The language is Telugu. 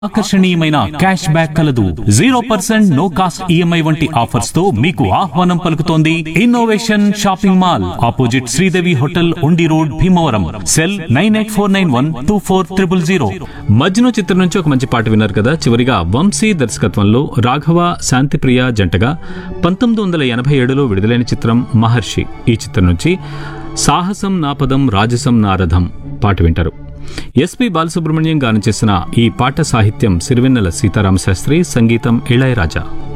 ఆకర్షణీయమైన క్యాష్ బ్యాక్ కలదు zero percent no cost EMI వంటి ఆఫర్స్ తో మీకు ఆహ్వానం పలుకుతోంది innovation shopping mall opposite Sridevi hotel Undi road Bhimavaram cell nine eight four nine one two four triple zero Majnu చిత్రం నుంచి ఒక మంచి పాట విన్నారు కదా చివరిగా వంశీ దర్శకత్వంలో రాఘవ శాంతిప్రియ జంటగా పంతొమ్మిది వందల ఎనభై ఏడులో విడుదలైన చిత్రం మహర్షి ఈ చిత్రం నుంచి సాహసం నాపదం రాజసం నారథం పాట వింటారు ఎస్పి బాలసుబ్రహ్మణ్యం గానం చేసిన ఈ పాట సాహిత్యం సిరివెన్నెల సీతారామశాస్త్రి సంగీతం ఇళయరాజా